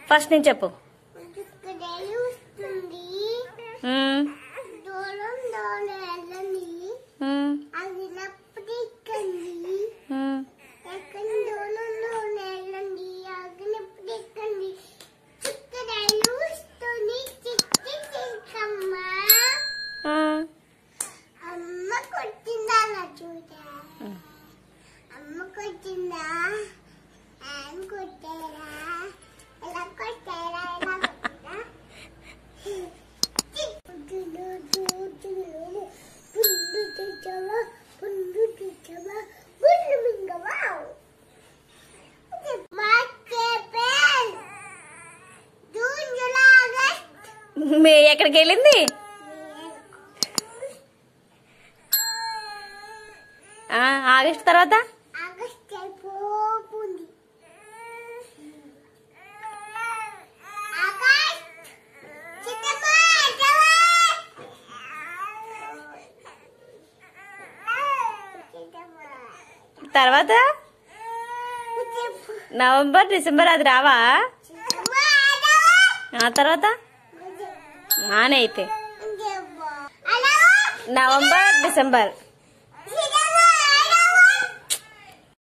First నుంచి చెప్పు చుక్కడేలు వస్తుంది మ్మ్. దూరం దూరం వెళ్ళండి మ్మ్. అది నప్పటికండి మ్మ్. ఎక్కడ దూరం దూరం వెళ్ళండి అది నప్పటికండి చుక్కడేలు వస్తుంది చిట్టి చిక్కమ్మ మ్మ్. అమ్మ కొట్టిందా నా చూడ అమ్మ కొట్టిందా ఆయన కొట్టారా ఎలా కొట్టారా ఎలా కొట్టారా పుండు తెచ్చావా పుండు తెచ్చావా పుండు మింగవా మా చెప్పేల్ జూన్ జూలై ఆగస్ట్ మే ఎక్కడికి వెళ్ళింది ఆ, ఆగస్ట్ తర్వాత ఆగస్ట్ అయిపోతుంది ఆగస్ట్ చిట్టమ్మ తర్వాత నవంబర్ డిసెంబర్ అది రావా ఆ తర్వాత ఆనే అయితే నవంబర్ డిసెంబర్